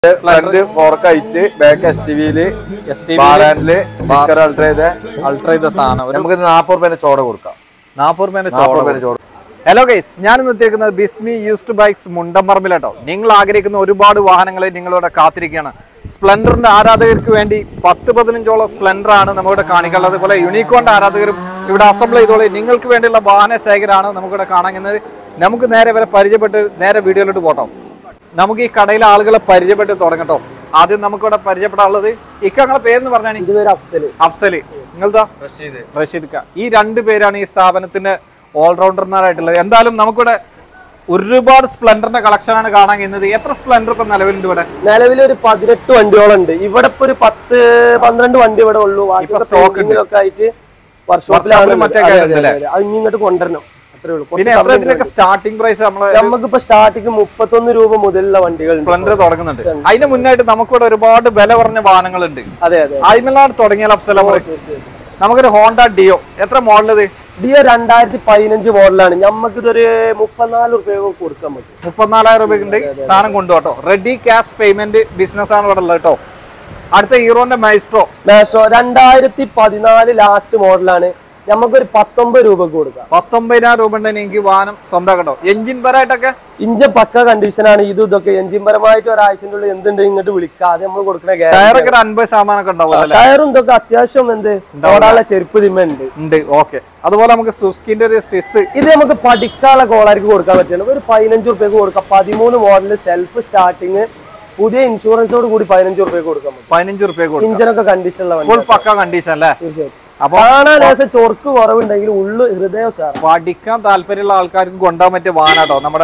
Front fork height back S T വിയില് S T ബാറാൻഡില് sticker alter ചെയ്ത alter ചെയ്ത സാധനം ഒരു നമുക്ക് നാപ്പത് രൂപേന്റെ ചോട കൊടുക്കാം നാൽപ്പത് രൂപേന്റെ നാപ്പത് രൂപേന്റെ ചോട ഹലോ ഗൈസ് ഞാൻ ഇന്ന് എത്തിയിരിക്കുന്നത് ബിസ്മി യൂസ്ഡ് ബൈക്സ് മുണ്ടമ്പറമ്പിലാട്ടോ നിങ്ങൾ ആഗ്രഹിക്കുന്ന ഒരുപാട് വാഹനങ്ങളെ നിങ്ങളിവിടെ കാത്തിരിക്കുകയാണ് സ്പ്ലെൻഡറിന്റെ ആരാധകർക്ക് വേണ്ടി പത്ത് പതിനഞ്ചോളം സ്പ്ലെൻഡർ ആണ് നമ്മളിവിടെ കാണിക്കാനുള്ളത് അതുപോലെ യൂണിക്കോണിന്റെ ആരാധകരും ഇവിടെ അസംബിൾ ചെയ്തോളി നിങ്ങൾക്ക് വേണ്ടിയുള്ള വാഹന ശേഖരമാണ് നമുക്കിവിടെ കാണാൻ നമുക്ക് നേരെ വരെ പരിചയപ്പെട്ട് നേരെ വീഡിയോയിലോട്ട് പോട്ടോ നമുക്ക് ഈ കടയിലെ ആളുകളെ പരിചയപ്പെട്ട് തുടങ്ങട്ടോ ആദ്യം നമുക്കിവിടെ പരിചയപ്പെടാനുള്ളത് ഇക്ക നിങ്ങളെ പേരെന്ന് പറഞ്ഞാണ് ഇത് പേര് അഫ്സല് അഫ്സലി നിങ്ങളതാ റഷീദ് ഖാൻ ഈ രണ്ട് പേരാണ് ഈ സ്ഥാപനത്തിന്റെ ഓൾറൗണ്ടർമാരായിട്ടുള്ളത് എന്തായാലും നമുക്കിവിടെ ഒരുപാട് സ്പ്ലെൻഡറിന്റെ കളക്ഷനാണ് കാണാൻ കഴിയുന്നത് എത്ര സ്പ്ലെൻഡർ ഇപ്പൊ നിലവിലുണ്ട് ഇവിടെ നിലവിൽ ഒരു പതിനെട്ട് വണ്ടികളുണ്ട് ഇവിടെ ഇപ്പൊ ഒരു പത്ത് പന്ത്രണ്ട് വണ്ടി ഇവിടെ ഉള്ളൂ ഇപ്പൊ stock ഉണ്ട്. ഒക്കെ ആയിട്ട് Workshop വർക്ക്ഷോപ്പിലാണ് ല് മറ്റേ അതെ, കാര്യമുണ്ട് അതെ, അതെ. അത് ഇനി ഇങ്ങോട്ട് കൊണ്ടുവരണം അത്രേ ഉള്ളൂ പിന്നെ എത്ര ഇതിനൊക്കെ സ്റ്റാർട്ടിംഗ് പ്രൈസ് നമ്മള് നമുക്കിപ്പോ സ്റ്റാർട്ടിങ് മുപ്പത്തൊന്ന് രൂപ മുതലുള്ള വണ്ടികൾ സ്പ്ലെൻഡർ തുടങ്ങുന്നുണ്ട് അതിന് മുന്നായിട്ട് നമുക്കിവിടെ ഒരുപാട് വില കുറഞ്ഞ വാഹനങ്ങളുണ്ട് അതെ അതെ അതിമെല്ലാം തുടങ്ങിയാൽ അഫ്സൽ നമ്മള് നമുക്കൊരു ഹോണ്ട ഡിയോ എത്ര മോഡൽ ഇത് ഡിയോ രണ്ടായിരത്തി പതിനഞ്ച് മോഡലാണ് നമുക്കിതൊരു മുപ്പത്തിനാല് റുപ്യ കൊടുക്കാൻ പറ്റും മുപ്പത്തിനാലായിരം രൂപയ്ക്കുണ്ട് സാധനം കൊണ്ടുപോട്ടോ റെഡി ക്യാഷ് പേയ്മെന്റ് ബിസിനസ് ആണ് ഇവിടെ ഉള്ളത് കേട്ടോ അടുത്ത ഹീറോന്റെ മൈസ്ട്രോ മാസ്റ്റോ രണ്ടായിരത്തി പതിനാല് ലാസ്റ്റ് മോഡലാണ് നമുക്കൊരു പത്തൊമ്പത് രൂപക്ക് കൊടുക്കാം പത്തൊമ്പതിനായിരം രൂപ ഉണ്ടെങ്കിൽ എനിക്ക് വാഹനം സ്വന്തമാക്കട്ടോ എഞ്ചിൻ പരമായിട്ടൊക്കെ ഇഞ്ച പക്ക കണ്ടീഷനാണ് ഇതും ഇതൊക്കെ എഞ്ചിൻ പരമായിട്ട് ഒരാഴ്ചൻ്റെ ഉള്ളിൽ എന്തുണ്ട് ഇങ്ങോട്ട് വിളിക്കാം അത് നമ്മൾ കൊടുക്കുന്ന ഗ്യാരണ്ടി ടയറൊക്കെ ഒരു അൻപത് ശതമാനം ഒക്കെ ഉണ്ടാവും അല്ലേ ടയറും ഇതൊക്കെ അത്യാവശ്യം എന്ത് ഓടാനുള്ള ചെരുപ്പ് തിമ്മുണ്ട് ഉണ്ട് ഓക്കെ അതുപോലെ നമുക്ക് സുസ്കിന്റെ ഒരു സ്വിസ് ഇത് നമുക്ക് പഠിക്കാനുള്ള കോളാർക്ക് കൊടുക്കാൻ പറ്റില്ല ഒരു പതിനഞ്ച് റുപ്യക്ക് കൊടുക്കാം പതിമൂന്ന് മോഡൽ സെൽഫ് സ്റ്റാർട്ടിങ് പുതിയ ഇൻഷുറൻസോട് കൂടി പതിനഞ്ച് റുപ്യക്ക് കൊടുക്കാൻ പറ്റും പതിനഞ്ച് റുപ്യ കൊടുക്കും ഇഞ്ചിനൊക്കെ കണ്ടീഷനുള്ള വണ്ടി ഫുൾ പക്ക കണ്ടീഷൻ അല്ലേ തീർച്ചയായിട്ടും അപ്പൊ കാണാൻ ലേശം ചൊർക്ക് കുറവുണ്ടെങ്കിൽ ഉള്ളു ഹൃദയം ഉഷാറാ പഠിക്കാൻ താല്പര്യമുള്ള ആൾക്കാർക്ക് കൊണ്ടുപോകാൻ പറ്റിയ വാഹനാട്ടോ നമ്മുടെ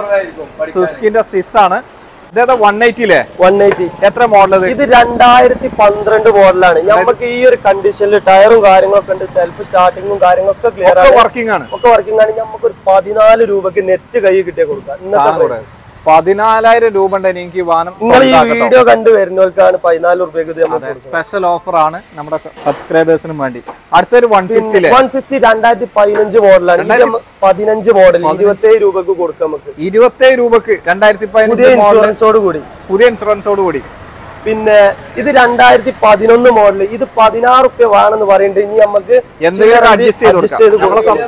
സുസ്കിന്റെ സ്വിസ് ആണ് ഇതേതാ വൺ എയ്റ്റിയിലെ വൺ എയ്റ്റി എത്ര മോഡൽ ഇത് രണ്ടായിരത്തി പന്ത്രണ്ട് മോഡലാണ് നമുക്ക് ഈ ഒരു കണ്ടീഷനിൽ ടയറും കാര്യങ്ങളൊക്കെ ഉണ്ട് സെൽഫ് സ്റ്റാർട്ടിങ്ങും കാര്യങ്ങളൊക്കെ ക്ലിയർ ആണ് വർക്കിംഗ് ആണ് ഒക്കെ വർക്കിംഗ് ആണ് നമുക്ക് ഒരു പതിനാല് രൂപക്ക് നെറ്റ് കൈ കിട്ടിയ കൊടുക്കാം ഇന്നത്തെ സാധനം ഇവിടെ. പതിനാലായിരം രൂപ ഉണ്ടെങ്കിൽ എനിക്ക് ഈ വാഹനം നിങ്ങൾ ഈ സ്വന്തമാക്കട്ടോ. വീഡിയോ കണ്ട് വരുന്നവർക്കാണ് പതിനാല് റുപ്യക്ക് ഇത് നമ്മൾ അതെ സ്പെഷ്യൽ ഓഫർ ആണ് നമ്മുടെ സബ്സ്ക്രൈബേഴ്സിനും വേണ്ടി അടുത്തൊരു വൺ ഫിഫ്റ്റിയിലെ വൺ ഫിഫ്റ്റി രണ്ടായിരത്തി പതിനഞ്ച് മോഡലാണ് ഇത് നമ്മ- പതിനഞ്ച് മോഡൽ ഇരുപത്തി ഏഴ് രൂപക്ക് കൊടുക്കാം നമുക്ക് ഇരുപത്തേഴ് രൂപക്ക് രണ്ടായിരത്തി പുതിയ പതിനഞ്ച് മോഡൽ ഇൻഷുറൻസോട് കൂടി പുതിയ ഇൻഷുറൻസോട് കൂടി പിന്നെ ഇത് രണ്ടായിരത്തി പതിനൊന്ന് മോഡൽ ഇത് പതിനാറ് റുപ്യ വേണമെന്ന് പറയുന്നുണ്ട് ഇനി നമുക്ക് എന്തെങ്കിലും അഡ്ജസ്റ്റ് ചെയ്ത് adjust ചെയ്ത് കൊടുക്കാം നമ്മളെ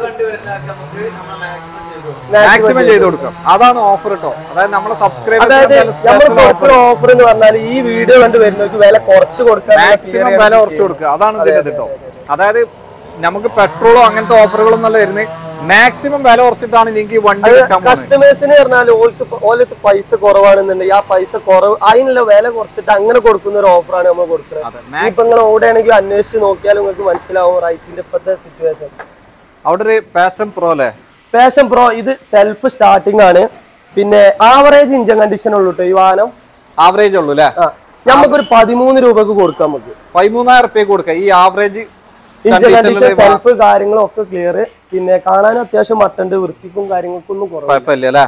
മാക്സിമം ചെയ്ത് കൊടുക്കാം അതാണ് ഓഫർ കേട്ടോ അതായത് നമ്മളെ അതായത് നമ്മൾ സബ്സ്ക്രൈബേഴ്സ് ഓഫർ എന്ന് പറഞ്ഞാൽ ഈ വീഡിയോ കണ്ട് വരുന്നവർക്ക് വില കുറച്ച് കൊടുക്കാൻ മാക്സിമം വില കുറച്ച് കൊടുക്കുക അതാണ് ഇതിന്റെ കേട്ടോ അതായത് നമുക്ക് പെട്രോളോ അങ്ങനത്തെ ഓഫറുകളൊന്നും അല്ല വരുന്നത് മാക്സിമം വില കുറച്ചിട്ടാണ് എനിക്ക് ഈ വണ്ടി കിട്ടാൻ പോകുന്നത് കസ്റ്റമേഴ്സിന് പറഞ്ഞാൽ ഓൾക്ക് ഓലത്ത് പൈസ കുറവാണെന്നുണ്ടെങ്കിൽ ആ പൈസ കുറവ് അതിനുള്ള വില കുറച്ചിട്ട് അങ്ങനെ കൊടുക്കുന്ന ഒരു ഓഫറാണ് നമ്മൾ കൊടുക്കുന്നത് അതെ ഇപ്പൊ നിങ്ങൾ ഓടെയാണെങ്കിൽ അന്വേഷിച്ച് നോക്കിയാൽ നിങ്ങൾക്ക് മനസ്സിലാവും റൈറ്റിന്റെ ഇപ്പോഴത്തെ സിറ്റുവേഷൻ അവിടെ ഒരു പാഷൻ പ്രോ അല്ലേ പാഷൻ പ്രോ ഇത് സെൽഫ് സ്റ്റാർട്ടിംഗ് ആണ് പിന്നെ ആവറേജ് ഇഞ്ചൻ കണ്ടീഷൻ ഉള്ളൂ കേട്ടോ ഈ വാഹനം ആവറേജ് ഉള്ളൂ അല്ലേ ആ നമുക്കൊരു പതിമൂന്ന് രൂപക്ക് കൊടുക്കാം നമുക്ക് പതിമൂന്നായിരം റുപ്യ കൊടുക്കുക ഈ ആവറേജ് ഇഞ്ചൻ കണ്ടീഷൻ സെൽഫ് കാര്യങ്ങളും ഒക്കെ ക്ലിയർ പിന്നെ കാണാൻ അത്യാവശ്യം മട്ടുണ്ട് വൃത്തിക്കും കാര്യങ്ങൾക്കൊന്നും കുറവ് കുഴപ്പമില്ല അല്ലേ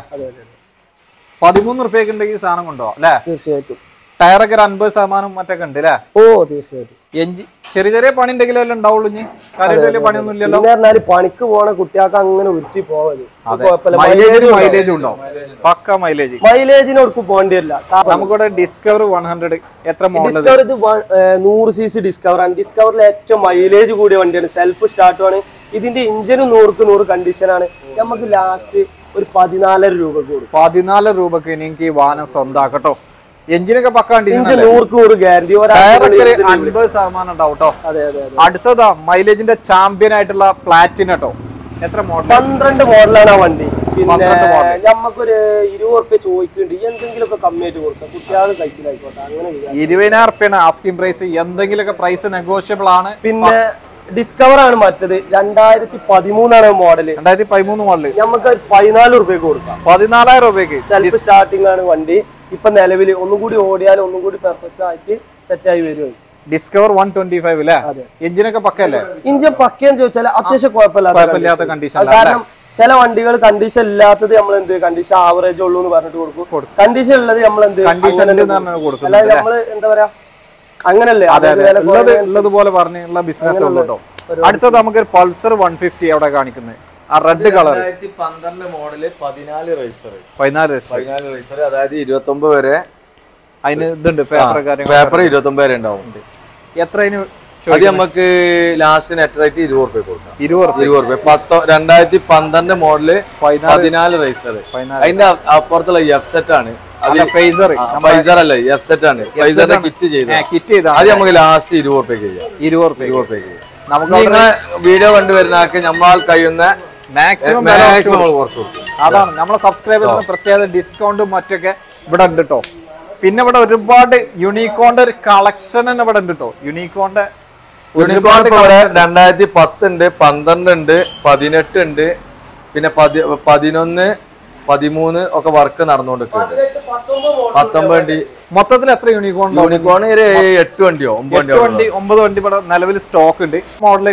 പതിമൂന്ന് റുപ്യക്ക് ഉണ്ടെങ്കിൽ ഈ സാധനം കൊണ്ടുപോകാം അല്ലേ തീർച്ചയായിട്ടും ടയറൊക്കെ ഒരു അൻപത് ശതമാനം മറ്റൊക്കെ ഉണ്ട് അല്ലേ ഓ തീർച്ചയായിട്ടും എഞ്ചി ചെറിയ ചെറിയ പണി ഉണ്ടെങ്കിലല്ലേ ഉണ്ടാവുള്ളൂ ഇനി കാര്യമായിട്ട് വലിയ പണിയൊന്നും ഇല്ലല്ലോ പിന്നെ പറഞ്ഞാല് പണിക്ക് പോണ കുട്ടികൾക്ക് അങ്ങനെ ഉരുട്ടി പോവല് കുഴപ്പമില്ല മൈലേജ് മൈലേജ് ഉണ്ടാവും പക്ക മൈലേജ് മൈലേജിന് അവർക്ക് പോകേണ്ടി വരില്ല നമുക്കിവിടെ ഡിസ്കവർ വൺ ഹൺഡ്രഡ് എത്ര മോഡൽ ഡിസ്കവർ ഇത് വ- ഏർ നൂറ് സി സി ഡിസ്കവർ ആണ് ഡിസ്കവറിൽ ഏറ്റവും മൈലേജ് കൂടിയ വണ്ടിയാണ് സെൽഫ് സ്റ്റാർട്ടും ആണ് ഇതിന്റെ ഇഞ്ചിനും നൂറുക്ക് നൂറ് കണ്ടീഷനാണ് നമുക്ക് ലാസ്റ്റ് ഒരു പതിനാലര രൂപ കൂടും പതിനാല് രൂപക്ക് എനിക്ക് ഈ വാഹനം സ്വന്താക്കട്ടോ എഞ്ചിനൊക്കെ പക്ക ഇഞ്ച് കണ്ടിട്ടുണ്ട് നൂറുക്ക് നൂറ് ഗ്യാരണ്ടി ടയറൊക്കെ ഒരു അൻപത് ശതമാനം ഉണ്ടാവും കേട്ടോ അതെ അതെ അതെ അടുത്തതാ മൈലേജിന്റെ ചാമ്പ്യൻ ആയിട്ടുള്ള പ്ലാറ്റിന കേട്ടോ എത്ര മോഡൽ പന്ത്രണ്ട് മോഡലാണ് ആ വണ്ടി പിന്നെ പന്ത്രണ്ട് model. നമുക്കൊരു ഇരുപത് റുപ്യ ചോദിക്കുന്നുണ്ട് എന്തെങ്കിലുമൊക്കെ കമ്മിയായിട്ട് കൊടുക്കാം കുട്ടികൾ കഴിച്ചിലായിക്കോട്ടെ അങ്ങനെ ചെയ്യാം. ഇരുപതിനായിരം റുപ്യാണ് ആസ്കിംഗ് പ്രൈസ് എന്തെങ്കിലുമൊക്കെ പ്രൈസ് നെഗോഷ്യബിൾ ആണ് പിന്നെ ഡിസ്കവർ ആണ് മറ്റത് രണ്ടായിരത്തി പതിമൂന്നാണ് മോഡല് രണ്ടായിരത്തി പതിമൂന്ന് മോഡല് നമുക്ക് ഒരു പതിനാല് റുപ്യക്ക് കൊടുക്കാം പതിനാലായിരം രൂപയ്ക്ക് സെൽഫ് സ്റ്റാർട്ടിംഗ് ആണ് വണ്ടി ഇപ്പൊ നിലവിൽ ഒന്നും കൂടി ഓടിയാൽ ഒന്നും കൂടി പെർഫെക്റ്റ് ആയിട്ട് സെറ്റ് ആയി വരും ഡിസ്കവർ വൺ ട്വന്റി ഫൈവ് അല്ലേ അതെ. എഞ്ചിനൊക്കെ പക്കല്ലേ ഇഞ്ചൻ പക്കയെന്ന് ചോദിച്ചാൽ അത്യാവശ്യം കുഴപ്പമില്ലാത്ത കുഴപ്പമില്ലാത്ത condition. കണ്ടീഷൻ അത് കാരണം ചില വണ്ടികൾ കണ്ടീഷൻ ഇല്ലാത്തത് നമ്മൾ എന്ത് കണ്ടീഷൻ ആവറേജ് ഉള്ളൂ എന്ന് പറഞ്ഞിട്ട് കൊടുക്കും കണ്ടീഷൻ ഉള്ളത് നമ്മൾ എന്ത് കണ്ടീഷൻ അങ്ങനെ എന്ന് പറഞ്ഞാൽ കൊടുക്കുന്നത് അല്ലാതെ നമ്മള് എന്താ പറയാ അങ്ങനല്ലേ അതെ അതായത് അതെ വില ഉള്ളത് കുറവ് ഉള്ളത് പോലെ പറഞ്ഞുള്ള ബിസിനസ് ഉള്ളൂ കേട്ടോ അടുത്തത് നമുക്ക് പൾസർ വൺ ഫിഫ്റ്റി അവിടെ കാണിക്കുന്നത് ആ റെഡ് കളർ രണ്ടായിരത്തി പന്ത്രണ്ട് മോഡല് പതിനാല് റേസർ പതിനാല് ലക്ഷം പതിനാല് റേസർ അതായത് ഇരുപത്തി ഒമ്പത് വരെ അതിന് ഇതുണ്ട് പേപ്പർ കാര്യങ്ങൾ പേപ്പർ ഇരുപത്തി ഒമ്പത് വരെ ഉണ്ടാവും എത്ര അതിന് അത് നമുക്ക് ലാസ്റ്റ് നെറ്റ് റേറ്റ് ഇരുപത് റുപ്യ കൊടുക്കാം ഇരുപത് റുപ്യ ഇരുപത് റുപ്യ പത്തോ രണ്ടായിരത്തി പന്ത്രണ്ട് മോഡല് പതിനാല് പതിനാല് റൈസർ പതിനാല് അതിന്റെ അ- അപ്പുറത്തുള്ള എഫ് സെറ്റ് ആണ് അല്ല ഫേസർ ഫൈസർ അല്ല എഫ് സെറ്റ് ആണ് ഫൈസറിന്റെ കിറ്റ് ചെയ്ത് കിറ്റ് ചെയ്താണ് അത് നമുക്ക് ലാസ്റ്റ് ഇരുപത് റുപ്യക്ക് ചെയ്യാം ഇരുപത് റുപ്യ ഇരുപത് റുപ്യക്ക് ചെയ്യാം നമുക്ക് നിങ്ങളെ വീഡിയോ കണ്ടുവരുന്ന ആൾക്ക് നമ്മൾ കഴിയുന്ന മാക്സിമം മാക്സിമം നമ്മൾ കുറച്ച് കൊടുക്കും അതാണ് നമ്മളെ സബ്സ്ക്രൈബേഴ്സിന് പ്രത്യേക ഡിസ്കൗണ്ടും മറ്റൊക്കെ ഇവിടെ ഉണ്ട് കേട്ടോ പിന്നെ ഇവിടെ ഒരുപാട് യൂണിക്കോണിന്റെ ഒരു കളക്ഷൻ തന്നെ ഇവിടെ ഉണ്ട് കേട്ടോ യൂണിക്കോണിന്റെ യൂണിക്കോൺ ഇപ്പൊ ഇവിടെ രണ്ടായിരത്തി പത്ത് ഉണ്ട് പന്ത്രണ്ട് ഉണ്ട് പതിനെട്ട് ഉണ്ട് പിന്നെ പതി പതിനൊന്ന് പതിമൂന്ന് ഒക്കെ വർക്ക് നടന്നുകൊണ്ടിരിക്കുന്നുണ്ട് പത്തൊമ്പത് വണ്ടി മൊത്തത്തിൽ എത്ര യൂണിക്കോൺ ഉണ്ടാവും യൂണിക്കോൺ ഒരു എട്ട് വണ്ടിയോ ഒമ്പത് എട്ട് വണ്ടി ഒമ്പത് വണ്ടി ഇവിടെ നിലവിൽ സ്റ്റോക്ക് ഉണ്ട് മോഡല്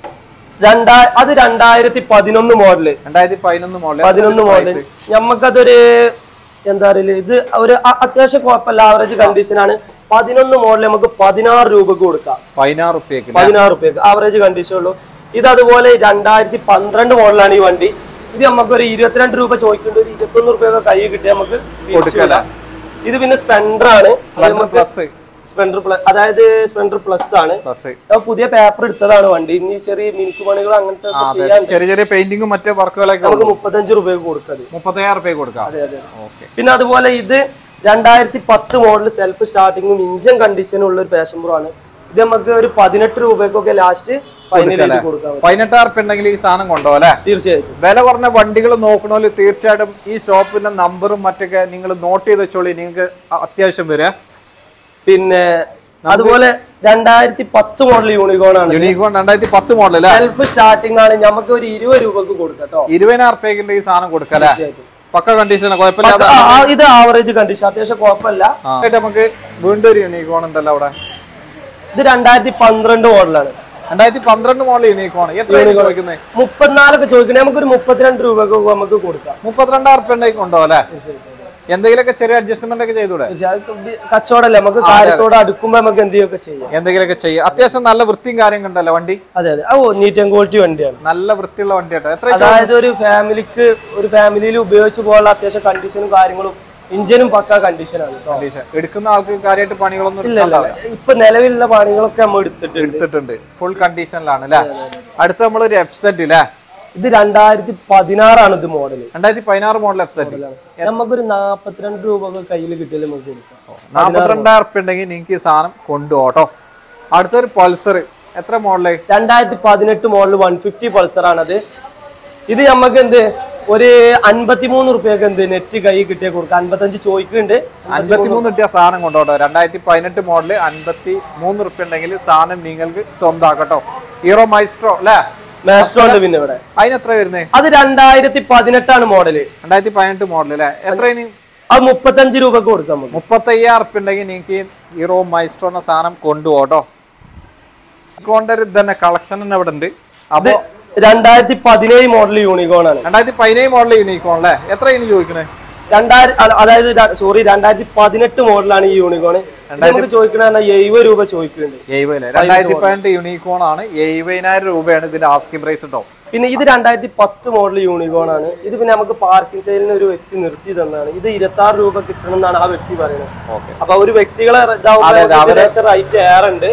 രണ്ടാ അത് രണ്ടായിരത്തി പതിനൊന്ന് മോഡല് രണ്ടായിരത്തി പതിനൊന്ന് മോഡല് പതിനൊന്ന് മോഡൽ ഞമ്മക്കതൊരു എന്താ പറയുക ഇത് ഒരു അ- അത്യാവശ്യം കുഴപ്പമില്ല ആവറേജ് കണ്ടീഷൻ ആണ് പതിനൊന്ന് മോഡൽ നമുക്ക് പതിനാറ് രൂപക്ക് കൊടുക്കാം പതിനാറ് റുപ്യക്ക് പതിനാറ് റുപ്യക്ക് ആവറേജ് കണ്ടീഷൻ ഉള്ളൂ ഇത് അതുപോലെ രണ്ടായിരത്തി പന്ത്രണ്ട് മോഡലാണ് ഈ വണ്ടി ഇത് നമുക്ക് ഒരു ഇരുപത്തിരണ്ട് രൂപ ചോദിക്കേണ്ട ഒരു ഇരുപത്തൊന്ന് റുപ്യൊക്കെ കൈ കിട്ടി നമുക്ക് തിരിച്ച് വിടാം. ഇത് പിന്നെ സ്പെൻഡർ ആണ് പ്ലസ് സ്പെൻഡർ പ്ലസ് അതായത് സ്പെൻഡർ പ്ലസ് ആണ് പ്ലസ് ഞാൻ പുതിയ പേപ്പർ എടുത്തതാണ് വണ്ടി ഇനി ചെറിയ മിനുക്ക് പണികൾ അങ്ങനത്തെ ഒക്കെ ചെയ്യാൻ ചെറിയ ചെറിയ പെയിന്റിങ്ങും മറ്റു വർക്കുകളൊക്കെ നമുക്ക് മുപ്പത്തഞ്ച് രൂപയ്ക്ക് കൊടുക്കത് മുപ്പത്തയ്യായിരം റുപ്യ കൊടുക്കാം അതെ അതെ ഓക്കെ പിന്നെ അതുപോലെ ഇത് രണ്ടായിരത്തി പത്ത് മോഡൽ സെൽഫ് സ്റ്റാർട്ടിങ്ങും ഇഞ്ചൻ കണ്ടീഷനും ഉള്ള ഒരു പാഷൻ പ്രോ ആണ് ഇത് നമുക്ക് ഒരു പതിനെട്ട് രൂപയ്ക്കൊക്കെ ലാസ്റ്റ് ഫൈനലായിട്ട് കൊടുക്കാം പതിനെട്ടായിരം റുപ്യ ഉണ്ടെങ്കിൽ ഈ സാധനം കൊണ്ടുപോകാം അല്ലേ തീർച്ചയായിട്ടും വില കുറഞ്ഞ വണ്ടികൾ നോക്കണോല് തീർച്ചയായിട്ടും ഈ ഷോപ്പിന്റെ നമ്പറും മറ്റൊക്കെ നിങ്ങൾ നോട്ട് ചെയ്ത് വെച്ചോളി നിങ്ങൾക്ക് അത്യാവശ്യം വരിക പിന്നെ അതുപോലെ രണ്ടായിരത്തി പത്ത് മോഡൽ യൂണിക്കോൺ ആണ് യൂണിക്കോൺ രണ്ടായിരത്തി പത്ത് മോഡൽ അല്ലേ സെൽഫ് സ്റ്റാർട്ടിംഗ് ആണ് നമുക്ക് ഒരു ഇരുപത് രൂപക്ക് കൊടുക്കാം കേട്ടോ ഇരുപതിനായിരം റുപ്യക്ക് ഈ സാധനം കൊടുക്കല്ലേ പക്ക കണ്ടീഷൻ കുഴപ്പമില്ലാതെ ആ, ആ, ഇത് ആവറേജ് കണ്ടീഷൻ അത്യാവശ്യം കുഴപ്പമില്ല ആ. ആയിട്ട് നമുക്ക് വീണ്ടും ഒരു യൂണിക്കോൺ ഉണ്ടല്ലോ അവിടെ ഇത് രണ്ടായിരത്തി പന്ത്രണ്ട് മോഡലാണ് രണ്ടായിരത്തി പന്ത്രണ്ട് മോഡൽ യൂണിക്കോൺ എത്ര ചോദിക്കുന്നത് മുപ്പത്തിനാലൊക്കെ ചോദിക്കണേ നമുക്കൊരു മുപ്പത്തിരണ്ട് രൂപക്ക് നമുക്ക് കൊടുക്കാം മുപ്പത്തിരണ്ടായിരം റുപ്യ ഉണ്ടെങ്കിൽ കൊണ്ടോ അല്ലേ എന്തെങ്കിലുമൊക്കെ ചെറിയ അഡ്ജസ്റ്റ്മെന്റ് ഒക്കെ ചെയ്തൂടെ പക്ഷേ അത് ഇത് കച്ചവടമല്ലേ നമുക്ക് കാര്യത്തോട് അടുക്കുമ്പോ നമുക്ക് എന്തെങ്കിലുമൊക്കെ ചെയ്യാം എന്തെങ്കിലുമൊക്കെ ചെയ്യാം അത്യാവശ്യം നല്ല വൃത്തിയും കാര്യം കണ്ടല്ലോ വണ്ടി അതെ അതെ ഓ നീറ്റ് ആൻഡ് ക്വാളിറ്റി വണ്ടിയാണ് നല്ല വൃത്തിയുള്ള വണ്ടി കേട്ടോ എത്ര അതായത് ഒരു ഫാമിലിക്ക് ഒരു ഫാമിലിയിൽ ഉപയോഗിച്ച് പോകാനുള്ള അത്യാവശ്യം കണ്ടീഷനും കാര്യങ്ങളും ഇഞ്ചിനും പക്ക കണ്ടീഷനാണ് കേട്ടോ കണ്ടീഷൻ എടുക്കുന്ന ആൾക്ക് കാര്യമായിട്ട് പണികളൊന്നും ഇല്ല ഇല്ല ഇപ്പൊ നിലവിലുള്ള പണികളൊക്കെ നമ്മൾ എടുത്തിട്ടുണ്ട് എടുത്തിട്ടുണ്ട് ഫുൾ കണ്ടീഷനിലാണ് അല്ലേ അടുത്ത നമ്മളൊരു എഫ്സെറ്റ് അല്ലേ ഇത് രണ്ടായിരത്തി പതിനാറാണ് ഇത് മോഡൽ രണ്ടായിരത്തി പതിനാറ് മോഡൽ എഫ്സെറ്റ് നമുക്കൊരു നാപ്പത്തിരണ്ട് രൂപ ഒക്കെ കയ്യിൽ കിട്ടിയാൽ നമുക്ക് കൊടുക്കാം നാൽപ്പത്തിരണ്ടായിരം ഉറുപ്പ്യ ഉണ്ടെങ്കിൽ നിങ്ങൾക്ക് ഈ സാധനം കൊണ്ടുപോട്ടോ അടുത്തൊരു പൾസർ എത്ര മോഡല് രണ്ടായിരത്തി പതിനെട്ട് മോഡൽ വൺ ഫിഫ്റ്റി പൾസർ ആണത് ഇത് നമുക്ക് എന്ത് ഒരു അൻപത്തിമൂന്ന് റുപ്യൊക്കെ എന്ത് നെറ്റ് കൈ കിട്ടിയാൽ കൊടുക്കാം അൻപത്തഞ്ച് ചോദിക്കുന്നുണ്ട് അൻപത്തിമൂന്ന് കിട്ടിയ സാധനം കൊണ്ടോട്ടോ രണ്ടായിരത്തി പതിനെട്ട് മോഡല് അൻപത്തി മൂന്ന് റുപ്യ ഉണ്ടെങ്കിൽ സാധനം നിങ്ങൾക്ക് സ്വന്തമാക്കട്ടോ ഹീറോ മൈസ്ട്രോ അല്ലേ മാസ്റ്റർ ഉണ്ട് പിന്നെ ഇവിടെ അതിന് എത്ര വരുന്നത് അത് രണ്ടായിരത്തി പതിനെട്ടാണ് മോഡല് രണ്ടായിരത്തി പതിനെട്ട് മോഡൽ അല്ലേ എത്ര ഇനി അത് മുപ്പത്തഞ്ച് രൂപക്ക് കൊടുക്കാം നമുക്ക് മുപ്പത്തയ്യായിരം ഉറുപ്പ്യ ഉണ്ടെങ്കിൽ നിങ്ങൾക്ക് ഹീറോ മൈസ്ട്രോ എന്ന സാധനം കൊണ്ടുപോട്ടോ ഇക്കോന്റെ ഒരു തന്നെ കളക്ഷൻ തന്നെ ഇവിടെ ഉണ്ട് അപ്പൊ രണ്ടായിരത്തി പതിനേഴ് മോഡൽ യൂണിക്കോൺ ആണ് രണ്ടായിരത്തി പതിനേഴ് മോഡൽ യൂണിക്കോൺ അല്ലേ എത്ര ഇനി ചോദിക്കണേ രണ്ടായിരം അല്ല, അതായത് സോറി രണ്ടായിരത്തി പതിനെട്ട് മോഡലാണ് ഈ യൂണിക്കോൺ നമുക്ക് ചോദിക്കണ എഴുപത് രൂപ ചോദിക്കുന്നുണ്ട് എഴുപതില് രണ്ടായിരത്തി പതിനെട്ട് യൂണിക്കോൺ ആണ് എഴുപതിനായിരം രൂപയാണ് ഇതിന്റെ ആസ്കിംഗ് പ്രൈസ് കേട്ടോ പിന്നെ ഇത് രണ്ടായിരത്തി പത്ത് മോഡൽ യൂണിക്കോൺ ആണ് ഇത് പിന്നെ നമുക്ക് പാർക്കിംഗ് സൈഡിന് ഒരു വ്യക്തി നിർത്തി തന്നതാണ് ഇത് ഇരുപത്തി ആറ് രൂപ കിട്ടണം എന്നാണ് ആ വ്യക്തി പറയുന്നത് ഓക്കെ അപ്പൊ ഒരു വ്യക്തികളെ റൈറ്റ് ഏറെ ഉണ്ട്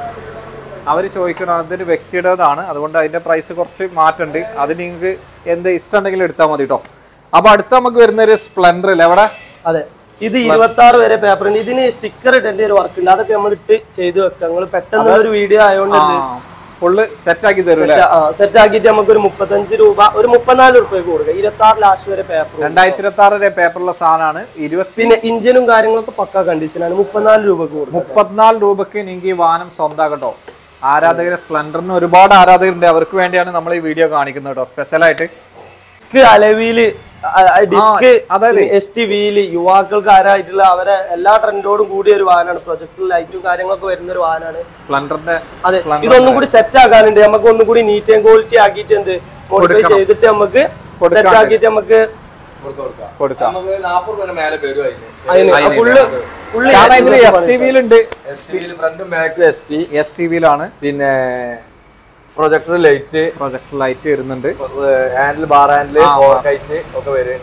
അവർ ചോദിക്കണം അതൊരു വ്യക്തിയുടേതാണ് അതുകൊണ്ട് അതിന്റെ പ്രൈസ് കുറച്ച് മാറ്റുണ്ട് അത് നിങ്ങൾക്ക് എന്ത് ഇഷ്ടം ഉണ്ടെങ്കിലും എടുത്താൽ മതി കേട്ടോ അപ്പൊ അടുത്ത നമുക്ക് വരുന്ന ഒരു സ്പ്ലെൻഡർ അല്ലേ അവിടെ അതെ ഇത് ഇരുപത്തി ആറ് വരെ പേപ്പർ ഉണ്ട് ഇതിന് സ്റ്റിക്കർ ഇടേണ്ട ഒരു വർക്ക് ഉണ്ട് അതൊക്കെ നമ്മൾ ഇട്ട് ചെയ്ത് വെക്കാം നിങ്ങൾ പെട്ടെന്ന് ഒരു വീഡിയോ ആയതുകൊണ്ട് എന്ത് ഫുള്ള് സെറ്റ് ആക്കി തരും അല്ലേ സെറ്റ് ആക്കിയിട്ട് നമുക്ക് ഒരു മുപ്പത്തഞ്ച് രൂപ ഒരു മുപ്പത്തിനാല് റുപ്യക്ക് കൊടുക്കാം ഇരുപത്തി ആറ് ലാസ്റ്റ് വരെ പേപ്പർ രണ്ടായിരത്തി ഇരുപത്തി ആറ് പേപ്പറുള്ള സാധനമാണ് ഇരുപത്തി പിന്നെ ഇഞ്ചിനും കാര്യങ്ങളൊക്കെ പക്ക കണ്ടീഷനാണ് മുപ്പത്തിനാല് രൂപക്ക് കൊടുക്കും മുപ്പത്തിനാല് രൂപക്ക് നിങ്ങൾക്ക് ഈ വാഹനം സ്വന്തമാക്കട്ടോ ആരാധകർ സ്പ്ലെൻഡറിന് ഒരുപാട് ആരാധകരുണ്ട് അവർക്ക് വേണ്ടിയാണ് നമ്മൾ ഈ വീഡിയോ കാണിക്കുന്നത് കേട്ടോ സ്പെഷ്യലായിട്ട് ഡിസ്ക് അലവിയില് ഡിസ്ക് അതായത് എസ് ടി വിയില് യുവാക്കൾക്ക് ആരായിട്ടുള്ള അവരെ എല്ലാ ട്രെൻഡോടും കൂടിയ ഒരു വാഹനമാണ് പ്രൊജക്ടർ ലൈറ്റും കാര്യങ്ങളൊക്കെ വരുന്ന ഒരു വാഹനമാണ് സ്പ്ലെൻഡറിന്റെ അതെ ഇതൊന്നും കൂടി സെറ്റ് ആക്കാനുണ്ട് നമുക്ക് ഒന്നും കൂടി നീറ്റ് ആൻഡ് ക്വാളിറ്റി ആക്കിയിട്ട് എന്ത് മോഡിഫൈ ചെയ്തിട്ട് നമുക്ക് സെറ്റ് ആക്കിയിട്ട് നമുക്ക് കൊടുക്കാം നമുക്ക് നാപ്പത് രൂപ മേലെ വരുമായിരുന്നു അതിന് ഫുള്ള് ഫുള്ള് കാരണം ഇതിൽ എസ് ടി വിയിലുണ്ട് എസ് ടിയിൽ ഫ്രണ്ടും ബാക്കും എസ് ടി എസ് ടി വിയിലാണ് പിന്നെ പ്രൊജക്ടർ ലൈറ്റ് പ്രൊജക്ടർ ലൈറ്റ് വരുന്നുണ്ട് ഹാൻഡിൽ ബാർ ഹാൻഡിൽ ഓവർകൈറ്റ് ഒക്കെ വരുന്നുണ്ട്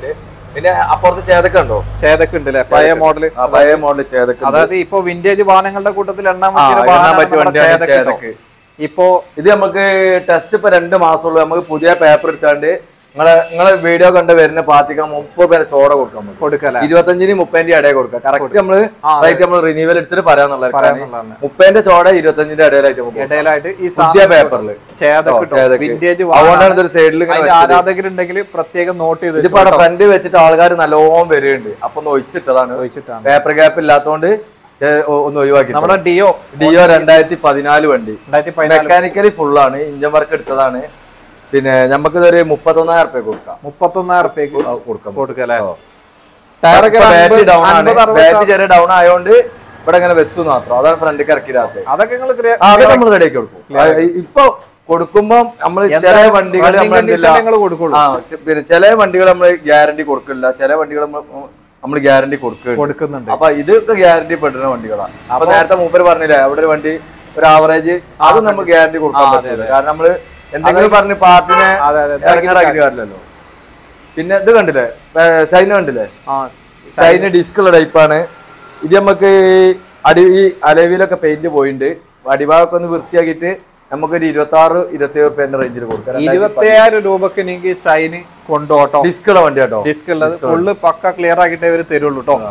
പിന്നെ അപ്പുറത്ത് ചേതക്ക ഉണ്ടോ ചേതക്ക് ഉണ്ട് അല്ലേ പഴയ മോഡല് ആ പഴയ മോഡൽ ചേതക്ക ഉണ്ട്. അതായത് ഇപ്പൊ വിന്റേജ് വാഹനങ്ങളുടെ കൂട്ടത്തിൽ എണ്ണാൻ ആ, പറ്റിയ എണ്ണാൻ വാഹനമാണ് പറ്റിയ നമ്മുടെ വണ്ടിയാണ് ചേതക്ക് ട്ടോ. ചേതക്ക്. ഇപ്പോ ഇത് നമുക്ക് ടെസ്റ്റ് ഇപ്പൊ രണ്ട് മാസമുള്ളൂ നമുക്ക് പുതിയ പേപ്പർ എടുത്താണ്ട് നിങ്ങളെ നിങ്ങളെ വീഡിയോ കണ്ട് വരുന്ന പാർട്ടിക്ക് മുപ്പത് പേരെ ചോട കൊടുക്കാം നമുക്ക് കൊടുക്കല ഇരുപത്തഞ്ചിന് മുപ്പതിന്റെ ഇടയിൽ കൊടുക്കാം കറക്റ്റ് നമ്മള് റേറ്റ് നമ്മൾ റിന്യൂവൽ എടുത്തിട്ട് പറയാന്നുള്ളത് പറയാന്നുള്ളതാണ്. മുപ്പതിന്റെ ചോട ഇരുപത്തഞ്ചിന്റെ ഇടയിലായിട്ട് നമുക്ക് കൊടുക്കാം. ഇടയിലായിട്ട് ഈ പുതിയ പേപ്പറിൽ ചേതക്ക് വിന്റേജ് അതുകൊണ്ടാണ് ഇതൊരു സൈഡിൽ ഇങ്ങനെ അതിന്റെ ആരാധകരുണ്ടെങ്കിൽ പ്രത്യേകം നോട്ട് ചെയ്ത് ഇതിപ്പോ അവിടെ ഫ്രണ്ട് വെച്ചിട്ട് ആൾക്കാർ നല്ലോണം വരുന്നുണ്ട് അപ്പൊ ഒന്ന് ഒഴിച്ചിട്ടതാണ് വെച്ചിട്ടാണ് പേപ്പർ ഗ്യാപ്പ് ഇല്ലാത്തതുകൊണ്ട് ഏ, ഒ- ഒന്ന് ഒഴിവാക്കി നമ്മുടെ ഡിയോ ഡിയോ രണ്ടായിരത്തി പതിനാല് വണ്ടി രണ്ടായിരത്തി പതിനാല് മെക്കാനിക്കലി ഫുള്ളാണ് ഇഞ്ചൻ വർക്ക് എടുത്തതാണ് പിന്നെ നമുക്ക് ഇതൊരു മുപ്പത്തൊന്നായിരം റുപ്യ കൊടുക്കാം മുപ്പത്തൊന്നായിരം റുപ്യക്ക് ആ, കൊടുക്കാം കൊടുക്കല്ലേ ഓ. ടയറൊക്കെ ഇപ്പൊ ബാറ്ററി അൻപത് ഡൗൺ ആണ് അൻപത് അറുപത് ബാറ്ററി ചെറിയ ഡൗൺ ആയതുകൊണ്ട് ഇവിടെ ഇങ്ങനെ വെച്ചു മാത്രം അതാണ് ഫ്രണ്ടിക്ക് ഇറക്കിടാത്തത് അതൊക്കെ നിങ്ങൾ അത് നമ്മൾ റെഡിയാക്കി കൊടുക്കും ആ, ഇപ്പൊ കൊടുക്കുമ്പോ നമ്മൾ ചില വണ്ടികൾ running condition നിങ്ങൾ കൊടുക്കുള്ളൂ. ആ ചെ- പിന്നെ ചില വണ്ടികൾ നമ്മൾ ഗ്യാരണ്ടി കൊടുക്കില്ല ചില വണ്ടികൾ നമ്മൾ ഗ്യാരണ്ടി കൊടുക്കുന്നുണ്ട് കൊടുക്കുന്നുണ്ട് അപ്പൊ ഇതൊക്കെ ഗ്യാരണ്ടി പെടുന്ന വണ്ടികളാണ് അപ്പൊ നേരത്തെ മൂപ്പര് പറഞ്ഞില്ലേ അവിടെ ഒരു വണ്ടി ഒരു ആവറേജ് അത് നമ്മൾ ഗ്യാരണ്ടി കൊടുക്കാൻ പറ്റില്ല കാരണം നമ്മള് എന്തെങ്കിലും പറഞ്ഞ് പാർട്ടിനെ അതെ, അതെ. ഇറങ്ങാറാക്കിട്ട് കാര്യമില്ലല്ലോ പിന്നെ ഇത് കണ്ടില്ലേ ഷൈന കണ്ടില്ലേ ആ ഷൈന് ഡിസ്ക് ഉള്ള ടൈപ്പാണ് ഇത് നമുക്ക് അടി ഈ അലവിലൊക്കെ പെയിന്റ് പോയിട്ടുണ്ട് അടിഭാഗമൊക്കെ ഒന്ന് വൃത്തിയാക്കിയിട്ട് നമുക്കൊരു ഇരുപത്തി ആറ് ഇരുപത്തി ഏഴ് റുപ്യന്റെ റേഞ്ചിൽ കൊടുക്കാം ഇരുപത്തിയായിരം രൂപക്ക് നിങ്ങൾക്ക് ഷൈന് കൊണ്ടുപോട്ടോ ഡിസ്ക് ഉള്ള വണ്ടി കേട്ടോ ഡിസ്ക് ഉള്ളത് ഫുള്ള് പക്ക ക്ലിയർ ആക്കിയിട്ടേ ഇവര് തരുള്ളൂ കേട്ടോ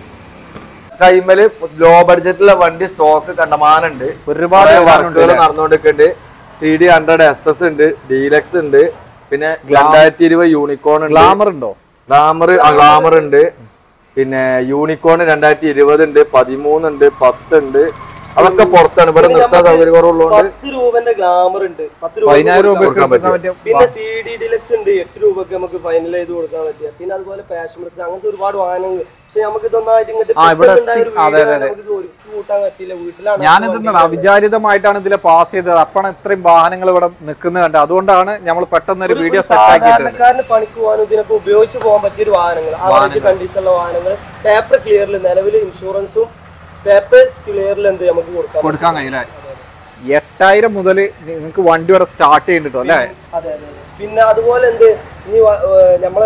കൈമല് ലോ ബഡ്ജറ്റിലെ വണ്ടി സ്റ്റോക്ക് കണ്ടമാനുണ്ട് ഒരുപാട് വർക്കുകൾ നടന്നുകൊണ്ടിരിക്കുന്നുണ്ട് C D hundred S S ഉണ്ട് ഡീലക്സ് ഉണ്ട് പിന്നെ രണ്ടായിരത്തി ഇരുപത് യൂണിക്കോൺ ഉണ്ട് ഗ്ലാമർ ഉണ്ടോ ഗ്ലാമർ ഗ്ലാമർ ഉണ്ട് പിന്നെ യൂണിക്കോൺ രണ്ടായിരത്തി ഇരുപത് ഉണ്ട് പതിമൂന്ന് ഉണ്ട് പത്ത് ഉണ്ട് അതൊക്കെ പുറത്താണ് ഇവിടെ നിർത്താൻ സൗകര്യം കുറവുള്ളതുകൊണ്ട് പത്ത് രൂപന്റെ ഗ്ലാമർ ഉണ്ട് പത്ത് രൂപ പതിനായിരം രൂപയ്ക്ക് കൊടുക്കാൻ കൊടുക്കാൻ പറ്റിയ പിന്നെ സി ഡി ഡിലക്സ് ഉണ്ട് എട്ട് രൂപക്ക് നമുക്ക് ഫൈനൽ ചെയ്ത് കൊടുക്കാൻ പറ്റിയ പിന്നെ അതുപോലെ പാഷൻ പ്രസ് അങ്ങനത്തെ ഒരുപാട് വാഹനങ്ങൾ പക്ഷെ നമുക്ക് ഇതൊന്നായിട്ട് ഇങ്ങോട്ട് ആ, ഇവിടെ പെട്ടെന്നുണ്ടായ ഒരു എത്തി- അതെ, വീഡിയോ അതെ, നമുക്ക് ഇത് ഒരുക്കി കൂട്ടാൻ പറ്റില്ല വീട്ടിലാണ് ഞാനിതുണ്ടല്ലോ അവിചാരിതമായിട്ടാണ് ഇതിലെ പാസ് ചെയ്തത് അപ്പാണ് ഇത്രയും വാഹനങ്ങൾ ഇവിടെ നിൽക്കുന്നത് കണ്ടത് അതുകൊണ്ടാണ് നമ്മൾ പെട്ടെന്ന് ഒരു വീഡിയോ സെറ്റ് ആക്കിയിട്ടുണ്ട് സാധാരണക്കാരന് പണിക്ക് പോകാനും ഇതിനൊക്കെ ഉപയോഗിച്ച് പോകാൻ പറ്റിയ ഒരു വാഹനങ്ങൾ ആവറേജ് കണ്ടീഷനുള്ള വാഹനങ്ങൾ പേപ്പർ ക്ലിയറിൽ നിലവിൽ ഇൻഷുറൻസും പേപ്പേഴ്സ് ക്ലിയറിൽ എന്ത് നമുക്ക് കൊടുക്കാം കൊടുക്കാൻ കഴിയില്ല എട്ടായിരം മുതൽ നിങ്ങൾക്ക് വണ്ടി ഇവിടെ സ്റ്റാർട്ട് ചെയ്യുന്നുണ്ടോ അല്ലേ അതെ അതെ അതെ. പിന്നെ അതുപോലെ എന്ത് ഇനി വ- ഏർ നമ്മളെ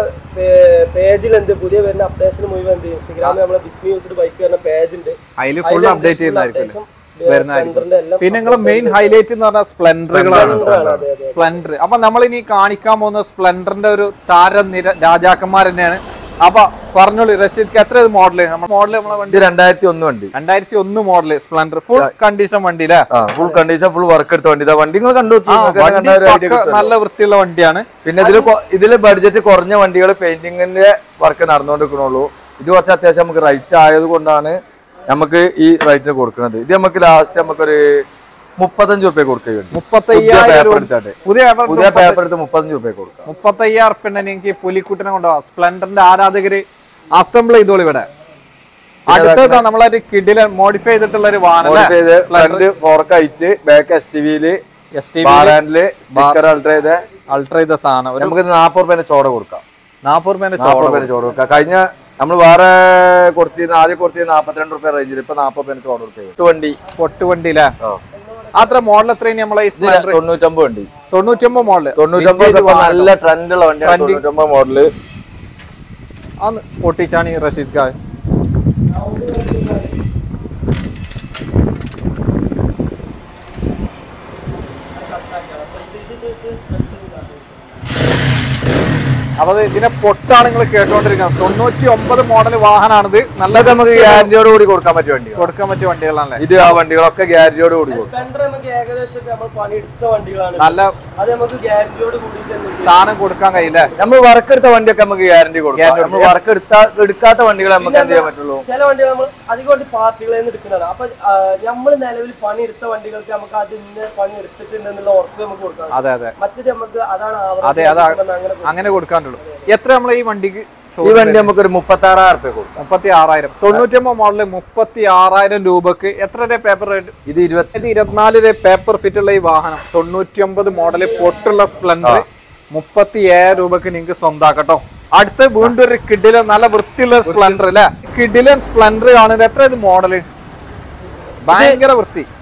പേജിൽ എന്ത് പുതിയ വരുന്ന അപ്ഡേഷൻ മുഴുവൻ എന്ത് ഇൻസ്റ്റഗ്രാമിൽ നമ്മളെ ബിസ്മി യൂസ്ഡ് ബൈക്ക് വരുന്ന പേജ് ഉണ്ട് അതിൽ ഫുൾ അപ്ഡേറ്റ് ചെയ്യുന്നതായിരിക്കും വരുന്നതായിരിക്കും സ്പ്ലെൻഡറിന്റെ എല്ലാം പിന്നെ നിങ്ങൾ മെയിൻ ഹൈലൈറ്റ് എന്ന് പറഞ്ഞാൽ സ്പ്ലെൻഡറുകളാണ് സ്പ്ലെൻഡറാണ്, അതെ, അതെ. സ്പ്ലെൻഡർ അപ്പൊ നമ്മൾ ഇനി കാണിക്കാൻ പോകുന്ന സ്പ്ലെൻഡറിന്റെ ഒരു താരനിര രാജാക്കന്മാർ തന്നെയാണ് അപ്പൊ പറഞ്ഞോളൂ റഷീദ് എത്ര മോഡല് നമ്മുടെ മോഡല് നമ്മളെ വണ്ടി ഇത് രണ്ടായിരത്തി ഒന്ന് വണ്ടി രണ്ടായിരത്തി ഒന്ന് മോഡല് സ്പ്ലെൻഡർ ഫുൾ കണ്ടീഷൻ വണ്ടി അല്ലേ ആ ഫുൾ കണ്ടീഷൻ ഫുൾ വർക്ക് എടുത്ത വണ്ടി ഇതാ വണ്ടി നിങ്ങൾ കണ്ടു നോക്കി. ആ, നിങ്ങൾക്ക് തന്നെ വണ്ടി കണ്ടാ ഒരു idea പക്ക കിട്ടുമല്ലോ. നല്ല വൃത്തിയുള്ള വണ്ടിയാണ് പിന്നെ ഇതില് കൊ- ഇതില് ബഡ്ജറ്റ് കുറഞ്ഞ വണ്ടികൾ പെയിന്റിങ്ങിന്റെ വർക്ക് നടന്നുകൊണ്ടിരിക്കണുള്ളൂ ഇത് കുറച്ച് അത്യാവശ്യം നമുക്ക് റൈറ്റ് ആയത് കൊണ്ടാണ് നമുക്ക് ഈ റൈറ്റിന് കൊടുക്കുന്നത് ഇത് നമുക്ക് ലാസ്റ്റ് നമുക്കൊരു മുപ്പത്തഞ്ച് റുപ്യ കൊടുക്കുകയുണ്ട് മുപ്പത്തയ്യായിരം പേപ്പർ രൂപ- എടുത്താട്ടെ പുതിയ പുതിയ പേപ്പർ എടുത്ത് മുപ്പത്തഞ്ച് റുപ്യ കൊടുക്കാം മുപ്പത്തയ്യായിരം ഉറുപ്പിന്റെ എനിക്ക് പുലിക്കുട്ടിനെ കൊണ്ടുപോകാം സ്പ്ലെൻഡറിന്റെ ആരാധകര് അസംബിൾ ചെയ്തോളൂ ഇവിടെ അടുത്തതാ നമ്മളൊരു കിഡിലെ മോഡിഫൈ ചെയ്തിട്ടുള്ള ഒരു വാഹനം Modify ചെയ്ത് front fork height back S T വിയില് S T bar handle sticker alter ചെയ്ത് അൾട്ര ചെയ്ത സാധനം ഒരു നമുക്ക് നാപ്പത് റുപ്യന്റെ ചോട കൊടുക്കാം നാപ്പത് രൂപേന്റെ നാപ്പത് റുപ്യന്റെ ചോട കൊടുക്കാം കഴിഞ്ഞ നമ്മൾ വേറെ കൊടുത്തിരുന്ന ആദ്യം കൊടുത്തിരുന്ന നാപ്പത്തിരണ്ട് റുപ്യ റേഞ്ചിൽ ഇപ്പൊ നാപ്പത് റുപ്യന്റെ ചോട കൊടുക്കുക എട്ട് വണ്ടി പൊട്ടുവണ്ടിയിലെ ആ. അത്ര മോഡൽ എത്രയും നമ്മളെ ഈ ഇത് സ്പ്ലെൻഡർ തൊണ്ണൂറ്റമ്പത് വണ്ടി തൊണ്ണൂറ്റൊമ്പത് മോഡല് തൊണ്ണൂറ്റമ്പത് ഇപ്പൊ നല്ല ട്രെൻഡുള്ള വണ്ടിയാണ് തൊണ്ണൂറ്റമ്പത് മോഡല് അന്ന് പൊട്ടിച്ചാണ് ഈ റഷീദ് ഖാൻ അപ്പൊ അത് ഇതിനെ പൊട്ടാണ് നിങ്ങൾ കേട്ടോണ്ടിരിക്കുന്നത് തൊണ്ണൂറ്റി ഒമ്പത് മോഡൽ വാഹനമാണിത് നല്ല ഇതൊക്കെ നമുക്ക് ഗ്യാരണ്ടിയോട് കൂടി കൊടുക്കാൻ പറ്റിയ വണ്ടികൾ കൊടുക്കാൻ പറ്റിയ വണ്ടികളാണല്ലേ ഇത് ആ വണ്ടികളൊക്കെ ഗ്യാരണ്ടിയോട് കൂടി കൊടുക്കും സ്പ്ലെൻഡർ നമുക്ക് ഏകദേശം നമ്മൾ പണിയെടുത്ത വണ്ടികളാണ് നല്ല അത് നമുക്ക് ഗ്യാരണ്ടിയോട് കൂടിയിട്ട് എന്ത് ചെയ്യും? സാധനം കൊടുക്കാൻ കഴിയില്ലേ നമ്മൾ വർക്ക് എടുത്ത വണ്ടിയൊക്കെ നമുക്ക് ഗ്യാരണ്ടി കൊടുക്കാം നമ്മൾ വർക്ക് എടുത്താ എടുക്കാത്ത വണ്ടികൾ നമുക്ക് എന്ത് ചെയ്യാൻ പറ്റുള്ളൂ ചില വണ്ടികൾ നമ്മൾ അധികം വണ്ടി പാർട്ടികളിൽ നിന്ന് എടുക്കുന്നതാണ് അപ്പൊ നമ്മൾ നിലവിൽ പണി എടുത്ത വണ്ടികൾക്ക് നമുക്ക് അത് ഇന്ന പണി എടുത്തിട്ടുണ്ടെന്നുള്ള ഉറപ്പ് നമുക്ക് കൊടുക്കാം അതെ അതെ മറ്റേത് നമുക്ക് അതാണ് അതെ average അതാ കൊടുക്കുന്നത് അങ്ങനെ അങ്ങനെ കൊടുക്കാനുള്ളൂ എത്ര നമ്മൾ ഈ വണ്ടിക്ക് ഈ വണ്ടി നമുക്ക് ഒരു മുപ്പത്തി ആറായിരം റുപ്യ കൊടുക്കാം മുപ്പത്തി ആറായിരം തൊണ്ണൂറ്റൊമ്പത് മോഡല് മുപ്പത്തി ആറായിരം രൂപക്ക് എത്ര രൂപ പേപ്പർ റേറ്റ് ഇത് ഇരുപത്തി ഇത് ഇരുപത്തിനാല് രൂപ പേപ്പർ ഫിറ്റ് ഉള്ള ഈ വാഹനം തൊണ്ണൂറ്റി ഒമ്പത് മോഡല് പൊട്ടുള്ള സ്പ്ലെൻഡർ മുപ്പത്തി ഏഴ് രൂപക്ക് നിങ്ങൾക്ക് സ്വന്താക്കട്ടോ അടുത്ത് വീണ്ടും ഒരു കിഡിലൻ നല്ല വൃത്തിയുള്ള സ്പ്ലെൻഡർ അല്ലെ കിഡിലൻ സ്പ്ലെൻഡർ കാണുന്നത് എത്ര ഇത് മോഡല് ഭയങ്കര വൃത്തി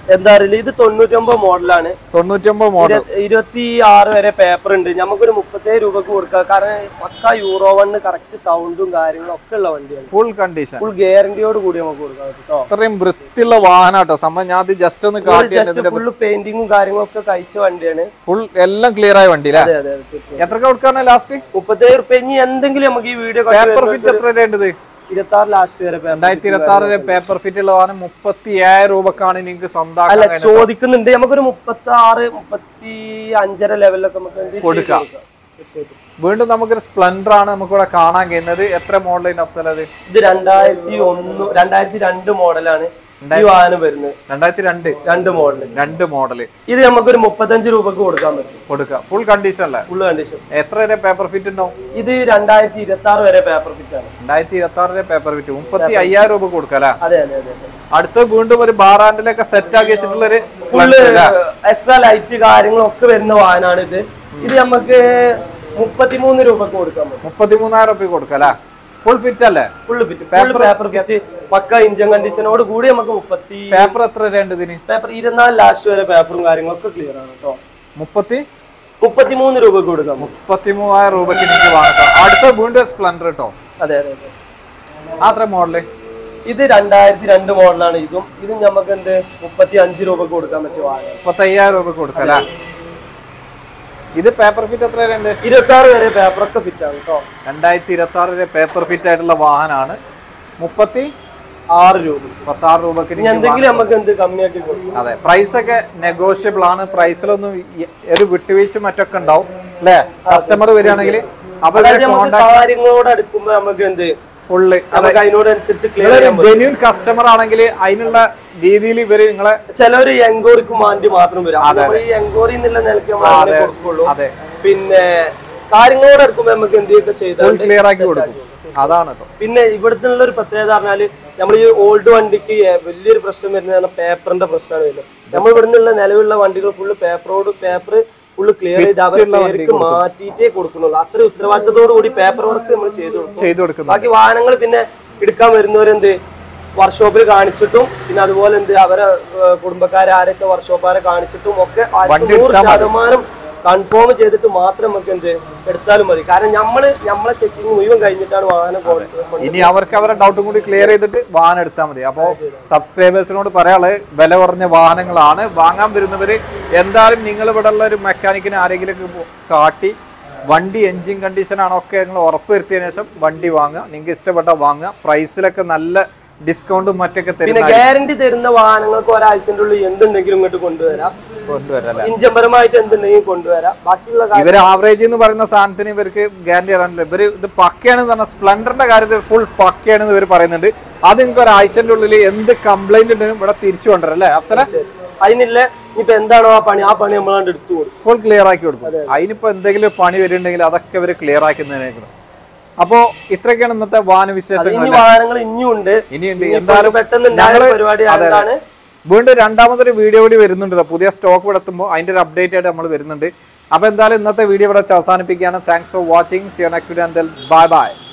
എന്താ അറിയില്ല ഇത് തൊണ്ണൂറ്റൊമ്പത് മോഡലാണ് തൊണ്ണൂറ്റൊമ്പത് മോഡൽ ഇരുപത്തി ആറ് വരെ പേപ്പർ ഉണ്ട് നമുക്കൊരു മുപ്പത്തേഴ് രൂപക്ക് കൊടുക്കാം കാരണം പക്ക യൂറോ വണ്ണ് കറക്റ്റ് സൗണ്ടും കാര്യങ്ങളും ഒക്കെ ഉള്ള വണ്ടിയാണ് ഫുൾ കണ്ടീഷൻ ഫുൾ ഗ്യാരണ്ടിയോട് കൂടി നമുക്ക് കൊടുക്കാം കേട്ടോ അത്രയും വൃത്തിയുള്ള വാഹനം കേട്ടോ സംഭവം ഞാൻ അത് ജസ്റ്റ് ഒന്ന് കാട്ടി ജസ്റ്റ് ഫുള്ള് പെയിന്റിങ്ങും കാര്യങ്ങളും ഒക്കെ കഴിച്ച വണ്ടിയാണ് ഫുൾ എല്ലാം ക്ലിയർ ആയ വണ്ടി അല്ലേ അതെ അതെ അതെ, തീർച്ചയായും എത്ര കൊടുക്കാണ് ലാസ്റ്റ് മുപ്പത്തേഴ് റുപ്യ ഇനി എന്തെങ്കിലും നമുക്ക് ഈ വീഡിയോ പേപ്പർ ഫിറ്റ് എത്ര വേണ്ടത് ഇരുപത്തി ആറ് ലാസ്റ്റ് വരെ പേപ്പർ രണ്ടായിരത്തി ഇരുപത്തി ആറിലെ പേപ്പർ ഫിറ്റ് ഉള്ള വാഹനം മുപ്പത്തി ഏഴായിരം രൂപക്കാണ് നിങ്ങൾക്ക് സ്വന്തമാക്കാൻ അല്ല കഴിയുന്നത്. ചോദിക്കുന്നുണ്ട് നമുക്കൊരു മുപ്പത്തി ആറ് മുപ്പത്തി അഞ്ചര ലെവലിലൊക്കെ നമുക്ക് എന്ത് ചെയ്ത് കൊടുക്കാം. തീർച്ചയായിട്ടും. വീണ്ടും നമുക്കൊരു സ്പ്ലെൻഡർ ആണ് നമുക്കിവിടെ കാണാൻ കഴിയുന്നത് എത്ര മോഡലിന് അഫ്സൽ അത് ഇത് രണ്ടായിരത്തി ഒന്ന് രണ്ടായിരത്തി രണ്ട് മോഡലാണ് ഈ വാഹനം വരുന്നത് രണ്ടായിരത്തി രണ്ട് രണ്ട് മോഡൽ രണ്ട് മോഡല് ഇത് നമുക്കൊരു മുപ്പത്തഞ്ച് രൂപക്ക് കൊടുക്കാൻ പറ്റും കൊടുക്കുക ഫുൾ കണ്ടീഷൻ അല്ലേ ഫുള്ള് കണ്ടീഷൻ എത്ര വരെ പേപ്പർ ഫിറ്റ് ഉണ്ടാവും ഇത് രണ്ടായിരത്തി ഇരുപത്തി ആറ് വരെ പേപ്പർ ഫിറ്റ് ആണ് രണ്ടായിരത്തി ഇരുപത്തി ആറിലെ പേപ്പർ ഫിറ്റ് മുപ്പത്തി അയ്യായിരം രൂപ കൊടുക്കുക അല്ലേ അതെ അതെ അതെ അതെ അടുത്ത വീണ്ടും ഒരു ബാറാൻഡിലൊക്കെ സെറ്റ് ആക്കി വെച്ചിട്ടുള്ള ഒരു ഫുള്ള് എക്സ്ട്രാ ലൈറ്റ് കാര്യങ്ങളൊക്കെ വരുന്ന വാഹനമാണ് ഇത് ഇത് നമുക്ക് മുപ്പത്തിമൂന്ന് രൂപക്ക് കൊടുക്കാൻ പറ്റും മുപ്പത്തി മൂന്നായിരം റുപ്യ കൊടുക്കുക അല്ലേ ഫുൾ ഫിറ്റ് അല്ലേ full fit full paper fit pukka engine കണ്ടീഷനോട് കൂടി നമുക്ക് മുപ്പത്തി പേപ്പർ എത്ര വരെയുണ്ട് ഇതിന് പേപ്പർ ഇരുപത്തിനാല് ലാസ്റ്റ് വരെ പേപ്പറും കാര്യങ്ങളൊക്കെ ക്ലിയർ ആണ് കേട്ടോ മുപ്പത്തി മുപ്പത്തിമൂന്ന് രൂപക്ക് കൊടുക്കാം മുപ്പത്തി മൂവായിരം രൂപയ്ക്ക് നിങ്ങൾക്ക് വാങ്ങാം അടുത്ത വീണ്ടും സ്പ്ലെൻഡർ കേട്ടോ അതെ അതെ അതെ അത്ര മോഡല് ഇത് രണ്ടായിരത്തി രണ്ട് മോഡലാണ് ഇതും ഇതും നമുക്ക് എന്ത് മുപ്പത്തി അഞ്ച് രൂപക്ക് കൊടുക്കാൻ പറ്റിയ വാഹനം മുപ്പത്തി അയ്യായിരം രൂപ കൊടുക്കുക അല്ലേ ഇത് പേപ്പർ ഫിറ്റ് എത്ര വരെയുണ്ട് ഇരുപത്തി ആറ് വരെ പേപ്പറൊക്കെ ഫിറ്റ് ആണ് കേട്ടോ രണ്ടായിരത്തി ഇരുപത്തി ആറിലെ പേപ്പർ ഫിറ്റ് ആയിട്ടുള്ള വാഹനമാണ് മുപ്പത്തി ആറ് രൂപ മുപ്പത്തി ആറ് രൂപയ്ക്ക് ഇനി നിങ്ങൾക്ക് എന്തെങ്കിലും നമുക്ക് എന്ത് കമ്മിയാക്കി കൊടുക്കും അതെ പ്രൈസ് ഒക്കെ നെഗോഷ്യബിൾ ആണ് പ്രൈസിലൊന്നും ഈ- ഒരു വിട്ടുവീഴ്ച മറ്റൊക്കെ ഉണ്ടാവും അല്ലേ കസ്റ്റമർ വരികയാണെങ്കിൽ അവരുടെ അതായത് നമുക്ക് കാര്യങ്ങളോട് അടുക്കുമ്പോ നമുക്ക് എന്ത് ഫുള്ള് നമുക്ക് അതിനോടനുസരിച്ച് ക്ലിയർ ചെയ്യാൻ പറ്റും ജെന്യൂൻ കസ്റ്റമർ ആണെങ്കിൽ അതിനുള്ള രീതിയിൽ ഇവര് നിങ്ങളെ ചിലവര് എങ്കോറിക്ക് മാറ്റി മാത്രം വരും അപ്പൊ നമ്മള് ഈ എങ്കോറി എന്നുള്ള നിലയ്ക്ക് നമ്മൾ അങ്ങനെ കൊടുക്കുള്ളൂ അതെ പിന്നെ കാര്യങ്ങളോട് അടുക്കുമ്പോ നമുക്ക് എന്തൊക്കെ ചെയ്താൽ ക്ലിയർ ആക്കി കൊടുക്കും അതാണ് കേട്ടോ പിന്നെ ഇവിടുത്തെ ഒരു പ്രത്യേകത പറഞ്ഞാല് നമ്മൾ ഈ ഓൾഡ് വണ്ടിക്ക് വലിയൊരു പ്രശ്നം വരുന്നത് പേപ്പറിന്റെ പ്രശ്നമാണ് വരുന്നത് നമ്മൾ ഇവിടെ നിന്നുള്ള നിലവിലുള്ള വണ്ടികൾ ഫുള്ള് പേപ്പറോട് പേപ്പർ ഫുള്ള് ക്ലിയർ ചെയ്ത് അവരെ പേർക്ക് മാറ്റിയിട്ടേ കൊടുക്കുന്നുള്ളൂ അത്ര ഉത്തരവാദിത്തത്തോടു കൂടി പേപ്പർ വർക്ക് നമ്മൾ ചെയ്തു കൊടുക്കും ചെയ്തു കൊടുക്കുന്നത് ബാക്കി വാഹനങ്ങൾ പിന്നെ എടുക്കാൻ വരുന്നവരെന്ത് വർക്ക്ഷോപ്പിൽ കാണിച്ചിട്ടും പിന്നെ അതുപോലെ എന്ത് അവരെ ഏഹ്, കുടുംബക്കാരെ ആരച്ച വർക്ക്ഷോപ്പുകാരെ കാണിച്ചിട്ടും ഒക്കെ ആയിരത്തി നൂറ് ശതമാനം കൺഫേം ചെയ്തിട്ട് മാത്രം നമുക്ക് എന്ത് എടുത്താലും മതി കാരണം നമ്മള് നമ്മളെ ചെക്കിങ് മുഴുവൻ കഴിഞ്ഞിട്ടാണ് വാഹനം കൊണ്ടുവരുന്നത് ഇനി അവർക്ക് അവരുടെ ഡൗട്ടും കൂടി ക്ലിയർ ചെയ്തിട്ട് വാഹനം എടുത്താൽ മതി അപ്പോൾ സബ്സ്ക്രൈബേഴ്സിനോട് പറയാനുള്ളത് വില കുറഞ്ഞ വാഹനങ്ങളാണ് വാങ്ങാൻ വരുന്നവര് എന്തായാലും നിങ്ങൾ ഇവിടെ ഉള്ള ഒരു മെക്കാനിക്കിനെ ആരെങ്കിലും കാട്ടി വണ്ടി എൻജിൻ കണ്ടീഷൻ ആണോ ഒക്കെ നിങ്ങൾ ഉറപ്പ് വരുത്തിയതിനു ശേഷം വണ്ടി വാങ്ങുക നിങ്ങൾക്ക് ഇഷ്ടപ്പെട്ട വാങ്ങുക പ്രൈസിലൊക്കെ നല്ല ഡിസ്കൗണ്ടും മറ്റൊക്കെ പിന്നെ തരുന്ന ഗ്യാരണ്ടി തരുന്ന വാഹനങ്ങൾക്ക് ഒരാഴ്ചന്റെ ഉള്ളിൽ എന്തുണ്ടെങ്കിലും ഇങ്ങോട്ട് കൊണ്ടുവരാം കൊണ്ടുവരാം ഇഞ്ചംപരമായിട്ട് എന്തുണ്ടെങ്കിലും കൊണ്ടുവരാം ബാക്കിയുള്ള കാര്യം ഇവർ ആവറേജ് എന്ന് പറയുന്ന സാധനത്തിന് ഇവർക്ക് ഗ്യാരണ്ടി തരാനില്ല ഇവര് ഇത് പക്കയാണെന്ന് പറഞ്ഞാൽ സ്പ്ലെൻഡറിന്റെ കാര്യത്തിൽ ഫുൾ പക്കയാണെന്ന് ഇവർ പറയുന്നുണ്ട് അത് നിങ്ങൾക്ക് ഒരാഴ്ചന്റെ ഉള്ളിൽ എന്ത് കംപ്ലൈന്റ് ഉണ്ടെങ്കിലും ഇവിടെ തിരിച്ചു കൊണ്ടുവരാം അല്ലേ അപ്സര അതിനില്ല ഇപ്പൊ എന്താണോ ആ പണി ആ പണി നമ്മളാണ്ട് എടുത്തു കൊടുക്കും ഫുൾ ക്ലിയർ ആക്കി കൊടുക്കും അതിനിപ്പോ എന്തെങ്കിലും പണി വരുന്നുണ്ടെങ്കിൽ അതൊക്കെ ഇവർ ക്ലിയർ ആക്കുന്നതിനേക്കണം അപ്പോ ഇത്രയൊക്കെയാണ് ഇന്നത്തെ വാഹന വിശേഷങ്ങൾ ഇനി വാഹനങ്ങൾ ഇനിയും ഉണ്ട് ഇനിയുണ്ട് ഇപ്പൊ എന്തായാലും പെട്ടെന്ന് ഉണ്ടായ ഞങ്ങള് പരിപാടി അതെ, അതെ. ആയതാണ് വീണ്ടും രണ്ടാമതൊരു വീഡിയോ കൂടി വരുന്നുണ്ട് ട്ടോ. പുതിയ സ്റ്റോക്ക് ഇവിടെ എത്തുമ്പോൾ അതിന്റെ ഒരു അപ്ഡേറ്റ് ആയിട്ട് നമ്മൾ വരുന്നുണ്ട് അപ്പൊ എന്തായാലും ഇന്നത്തെ വീഡിയോ ഇവിടെ വെച്ച് അവസാനിപ്പിക്കുകയാണ് thanks for watching see you next video bye by